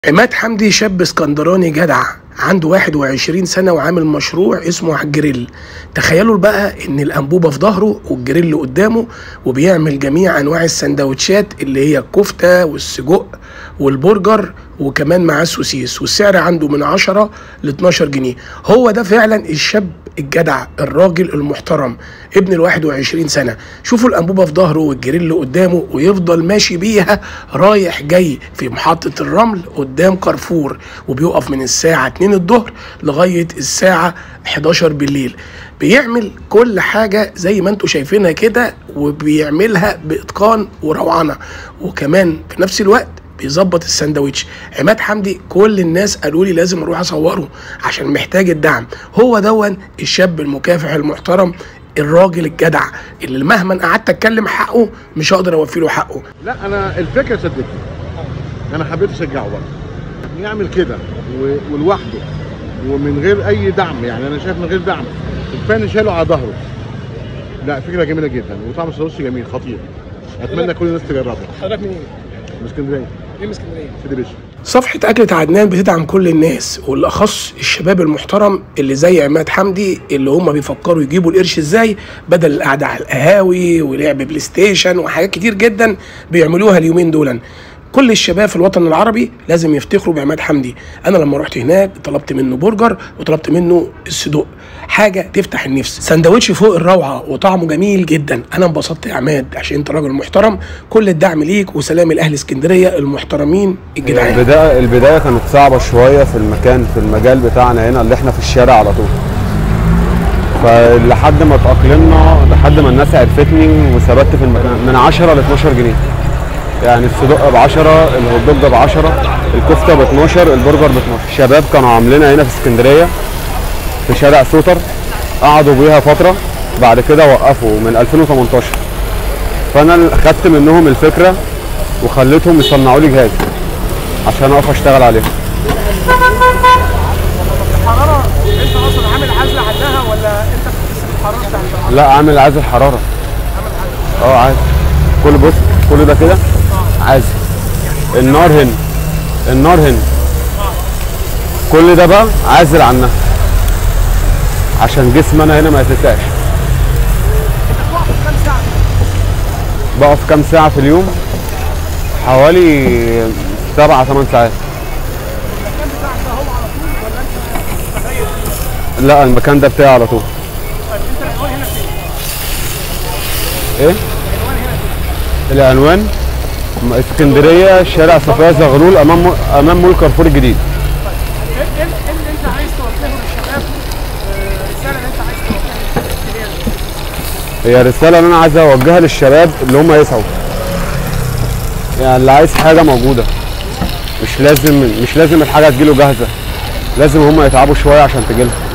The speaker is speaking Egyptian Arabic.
عماد حمدي شاب اسكندراني جدع عنده 21 سنة وعامل مشروع اسمه على الجريل تخيلوا بقى ان الانبوبة في ظهره والجريل قدامه وبيعمل جميع انواع السندوتشات اللي هي الكفتة والسجق والبرجر وكمان معاه السوسيس والسعر عنده من 10 ل 12 جنيه هو ده فعلا الشاب الجدع الراجل المحترم ابن ال 21 سنة شوفوا الأنبوبة في ظهره والجريل قدامه ويفضل ماشي بيها رايح جاي في محطة الرمل قدام كارفور وبيقف من الساعة 2 الظهر لغاية الساعة 11 بالليل بيعمل كل حاجة زي ما انتوا شايفينها كده وبيعملها بإتقان وروعنة وكمان في نفس الوقت بيظبط الساندوتش عماد حمدي كل الناس قالوا لي لازم اروح اصوره عشان محتاج الدعم هو دون الشاب المكافح المحترم الراجل الجدع اللي مهما قعدت اتكلم حقه مش هقدر اوفي له حقه لا انا الفكره شدتني انا حبيت اشجعه برضه يعمل كده و- ولوحده ومن غير اي دعم يعني انا شايف من غير دعم الفن شاله على ظهره لا فكره جميله جدا وطعم السندوتش جميل خطير اتمنى كل الناس تجربها حضرتك منين؟ من اسكندريه ليه من اسكندريه؟ سيدي باشا صفحة أكلة عدنان بتدعم كل الناس والأخص الشباب المحترم اللي زي عماد حمدي اللي هم بيفكروا يجيبوا القرش ازاي بدل القعدة على القهاوي ولعب بلاي ستيشن وحاجات كتير جدا بيعملوها اليومين دولا كل الشباب في الوطن العربي لازم يفتخروا بعماد حمدي انا لما رحت هناك طلبت منه برجر وطلبت منه الصدوق حاجه تفتح النفس سندوتش فوق الروعه وطعمه جميل جدا انا انبسطت يا عماد عشان انت راجل محترم كل الدعم ليك وسلام الاهل اسكندريه المحترمين الجدعان البداية البداية كانت صعبة شوية في المكان في المجال بتاعنا هنا اللي احنا في الشارع على طول فلحد ما اتأقلمنا لحد ما الناس عرفتني وثبت في المكان من 10 ل 12 جنيه يعني الصدق ب 10 الهوت دوج ب 10 الكفتة ب 12 البرجر ب 12 شباب كانوا عاملينها هنا في اسكندرية في شارع سوتر قعدوا بيها فترة بعد كده وقفوا من 2018 فانا خدت منهم الفكرة وخليتهم يصنعوا لي جهاز عشان اقف اشتغل عليه الحراره انت اصلا عامل عزله عنها ولا انت بتحس بالحراره بتاعت الحراره؟ لا عامل عازل حراره اه عازل كل بص كل ده كده عازل النار هنا النار هنا كل ده بقى عازل عنها عشان جسمنا هنا ما يتلقاش بتقف كام ساعه؟ بقف كام ساعه في اليوم حوالي سبعة ثمان ساعات المكان بتاعك ده هو على طول ولا انت متغير؟ لا المكان ده بتاعي على طول طيب انت العنوان هنا فين؟ ايه العنوان م- اسكندريه شارع صفيه زغلول امام امام مول كارفور الجديد ايه ايه ايه اللي انت عايز توجهه للشباب؟ آه، الرساله اللي انت عايز توجهها للشباب هي رسالة اللي أنا عايز أوجهها للشباب اللي هم يسعوا يعني اللي عايز حاجة موجودة مش لازم مش لازم الحاجة تجيله جاهزة لازم هم يتعبوا شوية عشان تجيلهم